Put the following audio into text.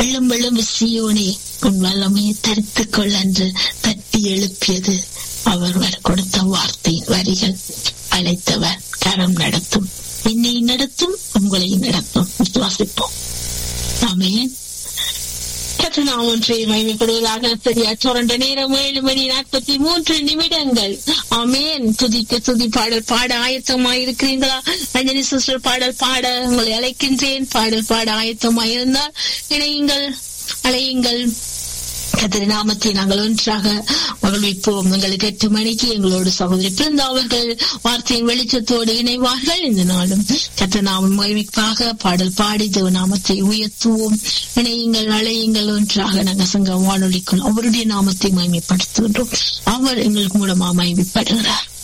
எழும் எழும் சியோனே உன் வல்லமையை தரித்துக் கொள் என்று தட்டி எழுப்பியது அவர் வர் கொடுத்த வார்த்தையின் வரிகள் அழைத்தவர் கரம் நடத்தும் என்னை நடத்தும் உங்களை நடத்தும் விசுவாசிப்போம் ஆமென் நாம் ஒன்றை மகிமைப்படுவதாக சரியா சுரண்ட நேரம் ஏழு மணி நாற்பத்தி மூன்று நிமிடங்கள் ஆமேன் துதிக்க துதி பாடல் பாட ஆயத்தமாய் இருக்கிறீங்களா ரஞ்சனி சிஸ்டர் பாடல் பாட உங்களை அழைக்கின்றேன் பாடல் பாட ஆயத்தமாய் இருந்தால் இணையுங்கள் அழையுங்கள் கத்திரி நாமத்தை நாங்கள் ஒன்றாக மகிழ்விப்போம் எங்களுக்கு எட்டு மணிக்கு எங்களோடு சகோதரி பிறந்த அவர்கள் வார்த்தையின் வெளிச்சத்தோடு இணைவார்கள் இந்த நாளும் கத்திர நாமம் மகிழ்விப்பாக பாடல் பாடி தேவ நாமத்தை உயர்த்துவோம் இணையுங்கள் அழையுங்கள் ஒன்றாக நாங்கள் சங்கம் வானொலிக்குள் அவருடைய நாமத்தை மகிமைப்படுத்துகின்றோம் அவர் எங்களுக்கு மூலமா மகிமைப்படுகிறார்